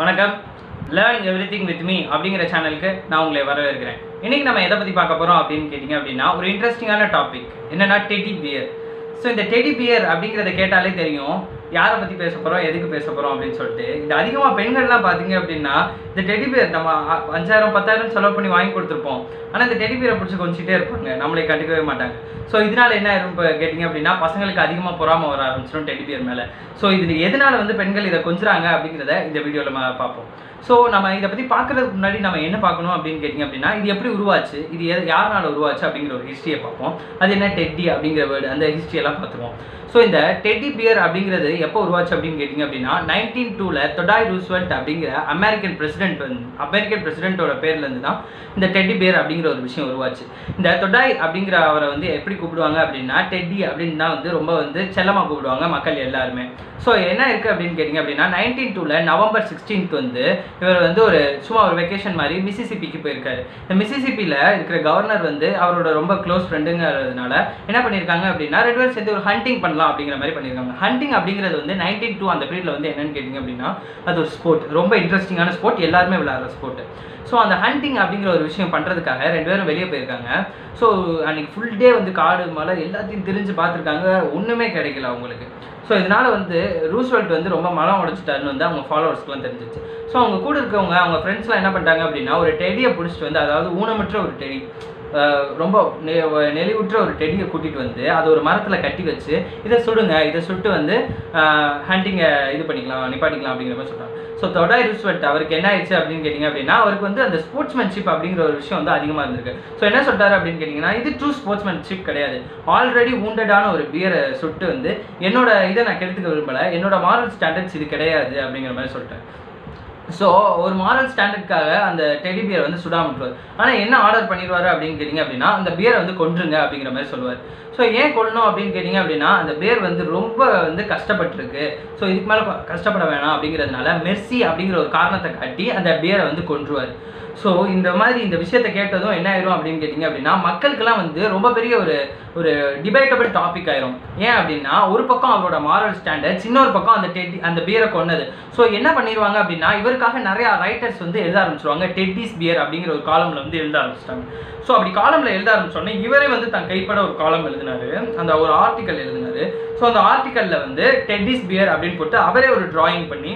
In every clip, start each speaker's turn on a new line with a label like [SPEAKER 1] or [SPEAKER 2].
[SPEAKER 1] வணக்கம் learn everything with me அப்படிங்கிற சேனலுக்கு நான் உங்களை வரவேற்கிறேன் இன்னைக்கு நம்ம எதை பற்றி பார்க்க போகிறோம் அப்படின்னு கேட்டிங்க அப்படின்னா ஒரு இன்ட்ரெஸ்டிங்கான டாபிக் என்னன்னா டெடி பியர் ஸோ இந்த டெடி பியர் அப்படிங்கிறத கேட்டாலே தெரியும் யாரை பற்றி பேச போகிறோம் எதுக்கு பேச போகிறோம் அப்படின்னு சொல்லிட்டு இது அதிகமாக பெண்கள்லாம் பார்த்தீங்க அப்படின்னா இந்த டெடி பியர் நம்ம அ- அஞ்சாயிரம் பத்தாயிரம் செலவு பண்ணி வாங்கி கொடுத்துருப்போம் ஆனால் இந்த டெடி பியரை பிடிச்சி கொஞ்சிட்டே இருப்பாங்க நம்மளை கண்டுக்கவே மாட்டாங்க ஸோ இதனால என்ன ஆயிரும் இப்போ கேட்டிங்க அப்படின்னா பசங்களுக்கு அதிகமாக பொறாம வர ஆரம்பிச்சிடும் டெடி பியர் மேலே ஸோ இது எதனால வந்து பெண்கள் இதை கொஞ்சுறாங்க அப்படிங்கிறத இந்த வீடியோவில் நம்ம பார்ப்போம் ஸோ நம்ம இதை பற்றி பார்க்கறதுக்கு முன்னாடி நம்ம என்ன பார்க்கணும் அப்படின்னு கேட்டிங்க அப்படின்னா இது எப்படி உருவாச்சு இது எது யாருனால உருவாச்சு அப்படிங்கிற ஒரு ஹிஸ்ட்ரியை பார்ப்போம் அது என்ன டெட்டி அப்படிங்கிற வேர்டு அந்த ஹிஸ்ட்ரியெல்லாம் பார்த்துருவோம் ஸோ இந்த டெட்டி பியர் அப்படிங்கிறது எப்போ உருவாச்சு அப்படின்னு கேட்டிங்க அப்படின்னா நைன்டீன் டூவில் தொடாய் ரூஸ்வெல்ட் அப்படிங்கிற அமெரிக்கன் பிரசிடென்ட் வந்து அமெரிக்கன் பிரசிடென்ட்டோட பேர்லேருந்து தான் இந்த டெட்டி பியர் அப்படிங்கிற ஒரு விஷயம் உருவாச்சு இந்த தொடாய் அப்படிங்கிற அவரை வந்து எப்படி கூப்பிடுவாங்க அப்படின்னா டெட்டி அப்படின்னு தான் வந்து ரொம்ப வந்து செல்லமாக கூப்பிடுவாங்க மக்கள் எல்லாருமே ஸோ என்ன இருக்குது அப்படின்னு கேட்டிங்க அப்படின்னா நைன்டீன் டூவில் நவம்பர் சிக்ஸ்டீன்த் வந்து இவர் வந்து ஒரு சும்மா ஒரு வெக்கேஷன் மாதிரி மிசிசிபிக்கு போயிருக்காரு இந்த மிசிசிபியில் இருக்கிற கவர்னர் வந்து அவரோட ரொம்ப க்ளோஸ் ஃப்ரெண்டுங்கிறதுனால என்ன பண்ணியிருக்காங்க அப்படின்னா ரெண்டு பேரும் சேர்ந்து ஒரு ஹண்டிங் பண்ணலாம் அப்படிங்கிற மாதிரி பண்ணியிருக்காங்க ஹண்டிங் அப்படிங்கிறது வந்து நைன்டீன் டூ அந்த பீரியடில் வந்து என்னன்னு கேட்டிங்க அப்படின்னா அது ஒரு ஸ்போர்ட் ரொம்ப இன்ட்ரெஸ்டிங்கான ஸ்போர்ட் எல்லாருமே விளையாடுற ஸ்போர்ட் ஸோ அந்த ஹண்டிங் அப்படிங்கிற ஒரு விஷயம் பண்ணுறதுக்காக ரெண்டு பேரும் வெளியே போயிருக்காங்க ஸோ அன்னைக்கு ஃபுல் டே வந்து காடு மலை எல்லாத்தையும் தெரிஞ்சு பார்த்துருக்காங்க ஒன்றுமே கிடைக்கல அவங்களுக்கு ஸோ இதனால வந்து ரூஸ்வெல்ட் வந்து ரொம்ப மலம் உடைச்சிட்டாருன்னு வந்து அவங்க ஃபாலோவர்ஸ்க்குலாம் தெரிஞ்சிச்சு ஸோ அவங்க கூட இருக்கவங்க அவங்க ஃப்ரெண்ட்ஸ்லாம் என்ன பண்ணிட்டாங்க அப்படின்னா ஒரு டெடியை பிடிச்சிட்டு வந்து அதாவது ஊனமற்ற ஒரு டெடி அஹ் ரொம்ப நெ- நெளிவுற்ற ஒரு டெடியை கூட்டிகிட்டு வந்து அதை ஒரு மரத்தில் கட்டி வச்சு இதை சுடுங்க இதை சுட்டு வந்து ஹண்டிங்கை இது பண்ணிக்கலாம் நிப்பாட்டிக்கலாம் அப்படிங்கிற மாதிரி சொல்கிறாங்க ஸோ தொடாய் ரூஸ்வெல்ட் அவருக்கு என்ன ஆயிடுச்சு அப்படின்னு கேட்டிங்க அப்படின்னா அவருக்கு வந்து அந்த ஸ்போர்ட்ஸ்மேன்ஷிப் அப்படிங்கிற ஒரு விஷயம் வந்து அதிகமாக இருந்திருக்கு ஸோ என்ன சொல்லிட்டாரு அப்படின்னு கேட்டிங்கன்னா இது ட்ரூ ஸ்போர்ட்ஸ்மேன்ஷிப் கிடையாது ஆல்ரெடி wounded-ஆன ஒரு பியரை சுட்டு வந்து என்னோட இதை நான் கெடுத்துக்க விரும்பலை என்னோட மாரல் ஸ்டாண்டர்ட்ஸ் இது கிடையாது அப்படிங்கிற மாதிரி சொல்லிட்டேன் ஸோ ஒரு மாரல் ஸ்டாண்டர்டுக்காக அந்த டெடி பியரை வந்து சுடாம விட்டுருவார் ஆனால் என்ன ஆர்டர் பண்ணிடுவாரு அப்படின்னு கேட்டிங்க அப்படின்னா அந்த பியரை வந்து கொன்றுங்க அப்படிங்கிற மாதிரி சொல்லுவார் ஸோ ஏன் கொல்லணும் அப்படின்னு கேட்டிங்க அப்படின்னா அந்த பியர் வந்து ரொம்ப வந்து கஷ்டப்பட்டிருக்கு ஸோ இதுக்கு மேலே கஷ்டப்பட வேணாம் அப்படிங்கிறதுனால மெர்சி அப்படிங்கிற ஒரு காரணத்தை காட்டி அந்த பியரை வந்து கொன்றுவார் ஸோ இந்த மாதிரி இந்த விஷயத்தை கேட்டதும் என்ன ஆயிரும் அப்படின்னு கேட்டிங்க அப்படின்னா மக்களுக்கெல்லாம் வந்து ரொம்ப பெரிய ஒரு ஒரு டிபேட்டபிள் டாபிக் ஆயிரும் ஏன் அப்படின்னா ஒரு பக்கம் அவரோட மாரல் ஸ்டாண்டர்ட்ஸ் இன்னொரு பக்கம் அந்த டெட்டி அந்த பியரை கொன்னது ஸோ என்ன பண்ணிடுவாங்க அப்படின்னா இவருக்காக நிறைய ரைட்டர்ஸ் வந்து எழுத ஆரம்பிச்சிருவாங்க டெட்டிஸ் பியர் அப்படிங்கிற ஒரு காலம்ல வந்து எழுத ஆரம்பிச்சிட்டாங்க ஸோ அப்படி காலம்ல எழுத ஆரம்பிச்சோடனே இவரே வந்து தன் கைப்பட ஒரு காலம் எழுதினாரு அந்த ஒரு ஆர்டிக்கல் எழுதினாரு ஸோ அந்த ஆர்டிக்கல்ல வந்து டெட்டிஸ் பியர் அப்படின்னு போட்டு அவரே ஒரு டிராயிங் பண்ணி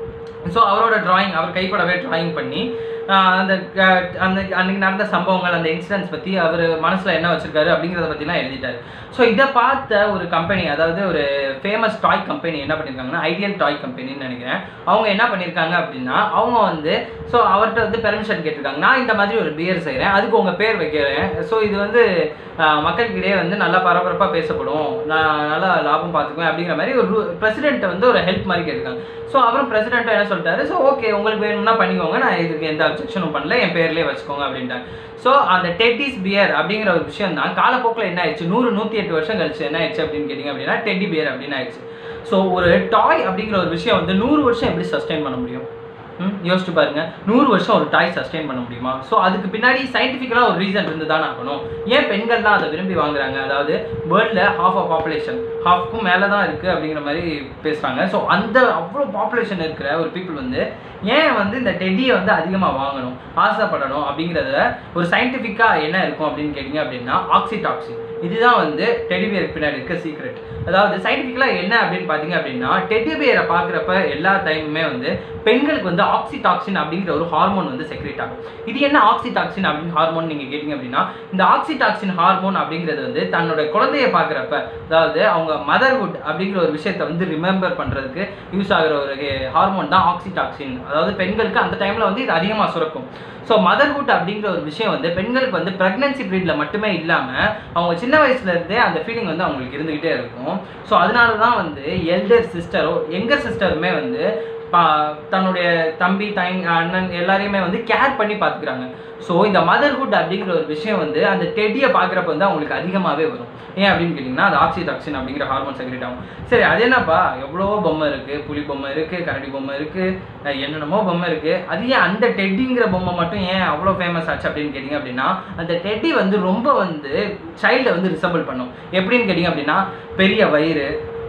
[SPEAKER 1] ஸோ அவரோட டிராயிங் அவர் கைப்படவே டிராயிங் பண்ணி ஆஹ் அந்த அஹ் அந்த அன்னைக்கு நடந்த சம்பவங்கள் அந்த இன்சிடென்ட்ஸ் பற்றி அவர் மனசில் என்ன வச்சிருக்காரு அப்படிங்கிறத பற்றிலாம் எழுதிட்டாரு ஸோ இதை பார்த்த ஒரு கம்பெனி அதாவது ஒரு ஃபேமஸ் டாய் கம்பெனி என்ன பண்ணியிருக்காங்கன்னா ஐடியல் டாய் கம்பெனின்னு நினைக்கிறேன் அவங்க என்ன பண்ணியிருக்காங்க அப்படின்னா அவங்க வந்து ஸோ அவர்கிட்ட வந்து பெர்மிஷன் கேட்டிருக்காங்க நான் இந்த மாதிரி ஒரு பியர் செய்கிறேன் அதுக்கு உங்கள் பேர் வைக்கிறேன் ஸோ இது வந்து ஆஹ் மக்களுக்கிடையே வந்து நல்லா பரபரப்பாக பேசப்படும் நான் நல்லா லாபம் பார்த்துக்குவேன் அப்படிங்கிற மாதிரி ஒரு பிரசிடென்ட்டை வந்து ஒரு ஹெல்ப் மாதிரி கேட்டிருக்காங்க ஸோ அவரும் பிரசிடென்ட்டும் என்ன சொல்லிட்டாரு ஸோ ஓகே உங்களுக்கு வேணும்னா பண்ணிக்கோங்க நான் இதுக்கு எந்த அப்ஜெக்ஷனும் பண்ணல என் பேர்லேயே வச்சுக்கோங்க அப்படின்ட்டாங்க ஸோ அந்த டெட்டிஸ் பியர் அப்படிங்கிற ஒரு விஷயம் தான் காலப்போக்கில் என்ன ஆயிடுச்சு நூறு நூற்றி எட்டு வருஷம் கழிச்சு என்ன ஆயிடுச்சு அப்படின்னு கேட்டிங்க அப்படின்னா டெட்டி பியர் அப்படின்னு ஆயிடுச்சு ஸோ ஒரு டாய் அப்படிங்கிற ஒரு விஷயம் வந்து நூறு வருஷம் எப்படி சஸ்டெயின் பண்ண முடியும் ம், யோசிச்சு பாருங்க நூறு வருஷம் ஒரு டாய் சஸ்டெயின் பண்ண முடியுமா ஸோ அதுக்கு பின்னாடி சயின்டிஃபிக்கலாக ஒரு ரீசன் இருந்து தான் ஆகணும் ஏன் பெண்கள்லாம் அதை விரும்பி வாங்குறாங்க அதாவது வேர்ல்டில் ஹாஃப் ஆஃப் பாப்புலேஷன் ஹாஃப்க்கும் மேலே தான் இருக்குது அப்படிங்கிற மாதிரி பேசுகிறாங்க ஸோ அந்த அவ்வளோ பாப்புலேஷன் இருக்கிற ஒரு பீப்புள் வந்து ஏன் வந்து இந்த டெட்டியை வந்து அதிகமாக வாங்கணும் ஆசைப்படணும் அப்படிங்கிறத ஒரு சயின்டிஃபிக்காக என்ன இருக்கும் அப்படின்னு கேட்டிங்க அப்படின்னா ஆக்சிடாக்சின் இதுதான் வந்து டெடிபியருக்கு பின்னாடி இருக்க சீக்ரெட் அதாவது சயின்டிஃபிக்கலாக என்ன அப்படின்னு பார்த்தீங்க அப்படின்னா டெடிபியரை பார்க்குறப்ப எல்லா டைமுமே வந்து பெண்களுக்கு வந்து ஆக்சிடாக்சின் அப்படிங்கிற ஒரு ஹார்மோன் வந்து செக்ரேட் ஆகும் இது என்ன ஆக்சிடாக்சின் அப்படின்னு ஹார்மோன் நீங்கள் கேட்டிங்க அப்படின்னா இந்த ஆக்சிடாக்சின் ஹார்மோன் அப்படிங்கிறது வந்து தன்னோட குழந்தைய பார்க்குறப்ப அதாவது அவங்க மதர்ஹுட் அப்படிங்கிற ஒரு விஷயத்தை வந்து ரிமெம்பர் பண்ணுறதுக்கு யூஸ் ஆகிற ஒரு ஹார்மோன் தான் ஆக்சிடாக்சின் அதாவது பெண்களுக்கு அந்த டைமில் வந்து இது அதிகமாக சுரக்கும் ஸோ மதர்ஹுட் அப்படிங்கிற ஒரு விஷயம் வந்து பெண்களுக்கு வந்து ப்ரெக்னன்சி பீரியடில் மட்டுமே இல்லாமல் அவங்க சின்ன வயசுல இருந்தே அந்த ஃபீலிங் வந்து அவங்களுக்கு இருந்துக்கிட்டே இருக்கும் ஸோ அதனால தான் வந்து எல்டர் சிஸ்டரோ எங்கர் சிஸ்டருமே வந்து பா- தன்னுடைய தம்பி தங் அண்ணன் எல்லாரையுமே வந்து கேர் பண்ணி பார்த்துக்கிறாங்க ஸோ இந்த மதர்ஹுட் அப்படிங்கிற ஒரு விஷயம் வந்து அந்த டெடியை பார்க்குறப்ப வந்து அவங்களுக்கு அதிகமாகவே வரும் ஏன் அப்படின்னு கேட்டிங்கன்னா அது ஆக்சிடாக்சின் அப்படிங்கிற ஹார்மோன் செக்ரேட் ஆகும் சரி அது என்னப்பா எவ்வளவோ பொம்மை இருக்குது புலி பொம்மை இருக்குது கரடி பொம்மை இருக்குது என்னென்னமோ பொம்மை இருக்குது அது ஏன் அந்த டெட்டிங்கிற பொம்மை மட்டும் ஏன் அவ்வளோ ஃபேமஸ் ஆச்சு அப்படின்னு கேட்டிங்க அப்படின்னா அந்த டெட்டி வந்து ரொம்ப வந்து சைல்டை வந்து ரிசம்பிள் பண்ணும் எப்படின்னு கேட்டிங்க அப்படின்னா பெரிய வயிறு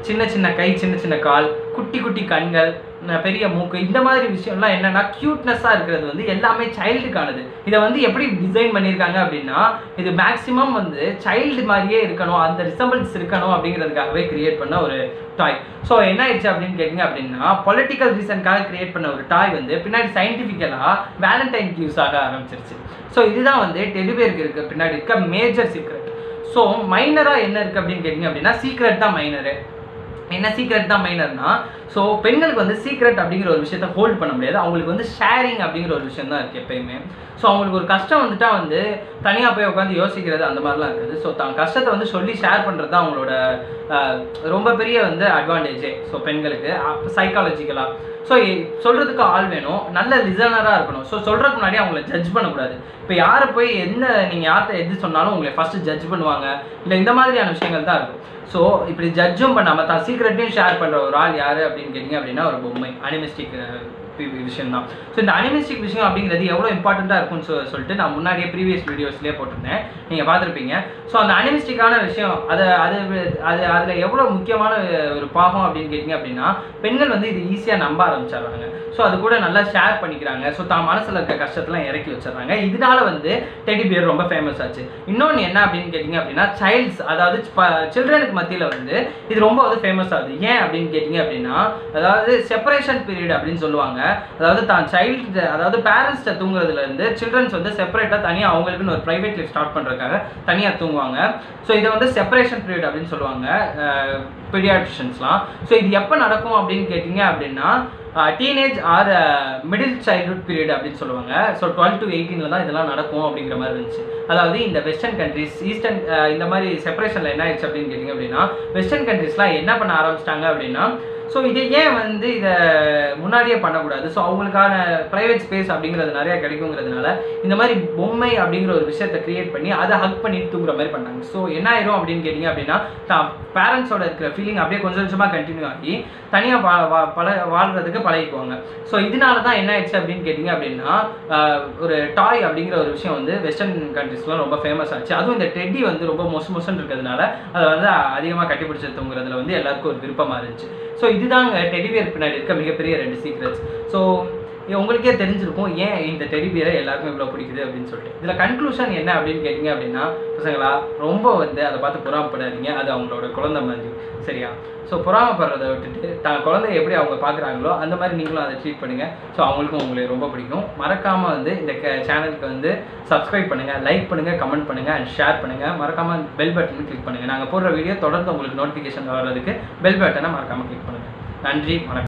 [SPEAKER 1] சின்ன சின்ன கை சின்ன சின்ன கால் குட்டி குட்டி கண்கள் ந- பெரிய மூக்கு இந்த மாதிரி விஷயம்லாம் என்னன்னா க்யூட்னஸாக இருக்கிறது வந்து எல்லாமே சைல்டுக்கானது இதை வந்து எப்படி டிசைன் பண்ணியிருக்காங்க அப்படின்னா இது மேக்ஸிமம் வந்து சைல்டு மாதிரியே இருக்கணும் அந்த ரிசம்பிள்ஸ் இருக்கணும் அப்படிங்கிறதுக்காகவே கிரியேட் பண்ண ஒரு டாய் ஸோ என்ன ஆயிடுச்சு அப்படின்னு கேட்டிங்க அப்படின்னா பொலிட்டிக்கல் ரீசனுக்காக கிரியேட் பண்ண ஒரு டாய் வந்து பின்னாடி சயின்டிஃபிக்கலாக வேலண்டைன் யூஸ் ஆக ஆரம்பிச்சிருச்சு ஸோ இதுதான் வந்து டெலிவேருக்கு இருக்க பின்னாடி இருக்க மேஜர் சீக்ரெட் ஸோ மைனராக என்ன இருக்குது அப்படின்னு கேட்டிங்க அப்படின்னா சீக்ரெட் தான் மைனரு என்ன சீக்ரெட் தான் மைனர்னா ஸோ பெண்களுக்கு வந்து சீக்ரெட் அப்படிங்கிற ஒரு விஷயத்த ஹோல்ட் பண்ண முடியாது அவங்களுக்கு வந்து ஷேரிங் அப்படிங்கிற ஒரு விஷயம் தான் இருக்குது எப்பயுமே ஸோ அவங்களுக்கு ஒரு கஷ்டம் வந்துட்டா வந்து தனியாக போய் உட்காந்து யோசிக்கிறது அந்த மாதிரிலாம் இருக்குது ஸோ தான் கஷ்டத்தை வந்து சொல்லி ஷேர் பண்ணுறது தான் அவங்களோட ஆஹ், ரொம்ப பெரிய வந்து அட்வான்டேஜே ஸோ பெண்களுக்கு சைக்காலஜிக்கலாக ஸோ சொல்கிறதுக்கு ஆள் வேணும் நல்ல லிசனராக இருக்கணும் ஸோ சொல்கிறதுக்கு முன்னாடி அவங்கள ஜட்ஜ் பண்ணக்கூடாது இப்போ யாரை போய் என்ன நீங்கள் யார்கிட்ட எது சொன்னாலும் உங்களை ஃபஸ்ட்டு ஜட்ஜ் பண்ணுவாங்க இல்லை இந்த மாதிரியான விஷயங்கள் தான் இருக்கும் ஸோ இப்படி ஜட்ஜும் பண்ணாமல் தான் சீக்ரெட்டையும் ஷேர் பண்ணுற ஒரு ஆள் யார் அப்படின்னு கேட்டிங்க அப்படின்னா ஒரு பொம்மை அனிமிஸ்டிக் விஷயம் தான் ஸோ இந்த அனிமிஸ்டிக் விஷயம் அப்படிங்கிறது எவ்வளோ இம்பார்ட்டண்ட்டாக இருக்கும்னு சொ சொல்லிட்டு நான் முன்னாடியே ப்ரீவியஸ் வீடியோஸ்லேயே போட்டிருந்தேன் நீங்கள் பார்த்துருப்பீங்க ஸோ அந்த அனிமிஸ்டிக்கான விஷயம் அது அது அது அதில் எவ்வளோ முக்கியமான ஒரு பாகம் அப்படின்னு கேட்டிங்க அப்படின்னா பெண்கள் வந்து இது ஈஸியாக நம்ப ஆரம்பிச்சிடுறாங்க ஸோ அது கூட நல்லா ஷேர் பண்ணிக்கிறாங்க ஸோ தான் மனசில் இருக்க கஷ்டத்தெல்லாம் இறக்கி வச்சிடுறாங்க இதனால வந்து டெடி பியர் ரொம்ப ஃபேமஸ் ஆச்சு இன்னொன்று என்ன அப்படின்னு கேட்டிங்க அப்படின்னா சைல்ட்ஸ் அதாவது சில்ட்ரனுக்கு மத்தியில் வந்து இது ரொம்ப வந்து ஃபேமஸ் ஆகுது ஏன் அப்படின்னு கேட்டிங்க அப்படின்னா அதாவது செப்பரேஷன் பீரியட் அப்படின்னு சொல்லுவாங்க அதாவது தான் சைல்டு அதாவது பேரண்ட்ஸ்கிட்ட தூங்குறதுல இருந்து சில்ட்ரன்ஸ் வந்து செப்பரேட்டாக தனியாக அவங்களுக்குன்னு ஒரு ப்ரைவேட் லைஃப் ஸ்டார்ட் பண்ணுறதுக்காக தனியாக தூங்குவாங்க ஸோ இதை வந்து செப்பரேஷன் பீரியட் அப்படின்னு சொல்லுவாங்க பீடியாட்ரிஷன்ஸ்லாம் ஸோ இது எப்போ நடக்கும் அப்படின்னு கேட்டிங்க அப்படின்னா teenage or middle childhood period அப்படின்னு சொல்லுவாங்க ஸோ டுவெல் டு எயிட்டீனில் தான் இதெல்லாம் நடக்கும் அப்படிங்கிற மாதிரி இருந்துச்சு அதாவது இந்த வெஸ்டர்ன் கண்ட்ரிஸ் ஈஸ்டர்ன் இந்த மாதிரி செப்பரேஷனில் என்ன ஆயிடுச்சு அப்படின்னு கேட்டிங்க அப்படின்னா வெஸ்டர்ன் கண்ட்ரிஸ்லாம் என்ன பண்ண ஆரம்பிச்சிட்டாங்க அப்படின்னா ஸோ இதை ஏன் வந்து இதை முன்னாடியே பண்ணக்கூடாது ஸோ அவங்களுக்கான ப்ரைவேட் ஸ்பேஸ் அப்படிங்கிறது நிறைய கிடைக்குங்கிறதுனால இந்த மாதிரி பொம்மை அப்படிங்கிற ஒரு விஷயத்தை கிரியேட் பண்ணி அதை ஹக் பண்ணிட்டு தூங்குற மாதிரி பண்ணாங்க ஸோ என்ன ஆயிரும் அப்படின்னு கேட்டிங்க அப்படின்னா தான் பேரண்ட்ஸோட இருக்கிற ஃபீலிங் அப்படியே கொஞ்சம் கொஞ்சமாக கண்டினியூ ஆகி தனியாக வா வா- பழ வாழ்கிறதுக்கு பழகிக்குவாங்க ஸோ இதனால தான் என்ன ஆயிடுச்சு அப்படின்னு கேட்டிங்க அப்படின்னா ஆஹ், ஒரு டாய் அப்படிங்கிற ஒரு விஷயம் வந்து வெஸ்டர்ன் கண்ட்ரிஸ்லாம் ரொம்ப ஃபேமஸ் ஆச்சு அதுவும் இந்த டெட்டி வந்து ரொம்ப மொசு மொசுன்னு இருக்கிறதுனால அதை வந்து அதிகமாக கட்டி பிடிச்சி தூங்குறதுல வந்து எல்லாருக்கும் ஒரு விருப்பமாக இருந்துச்சு ஸோ இதுதாங்க டெடிபியர் பின்னாடி இருக்க மிகப்பெரிய ரெண்டு சீக்ரெட்ஸ் ஸோ உங்களுக்கே தெரிஞ்சிருக்கும் ஏன் இந்த டெடிபியரை எல்லாருக்கும் இவ்வளோ பிடிக்குது அப்படின்னு சொல்லிட்டு இதில் கன்க்ளூஷன் என்ன அப்படின்னு கேட்டிங்க அப்படின்னா பசங்களா ரொம்ப வந்து அதை பார்த்து பொறாமப்படாதீங்க அது அவங்களோட குழந்தை மாதிரி சரியா ஸோ பொறாமப்படுறதை விட்டுட்டு தான் குழந்தைய எப்படி அவங்க பார்க்குறாங்களோ அந்த மாதிரி நீங்களும் அதை ட்ரீட் பண்ணுங்கள் ஸோ அவங்களுக்கும் உங்களை ரொம்ப பிடிக்கும் மறக்காமல் வந்து இந்த சேனலுக்கு வந்து சப்ஸ்கிரைப் பண்ணுங்கள் லைக் பண்ணுங்கள் கமெண்ட் பண்ணுங்கள் அண்ட் ஷேர் பண்ணுங்கள் மறக்காமல் பெல் பட்டன் கிளிக் பண்ணுங்கள் நாங்கள் போடுற வீடியோ தொடர்ந்து உங்களுக்கு நோட்டிஃபிகேஷன் வர்றதுக்கு பெல் பட்டனை மறக்காமல் கிளிக் பண்ணுங்கள் நன்றி வணக்கம்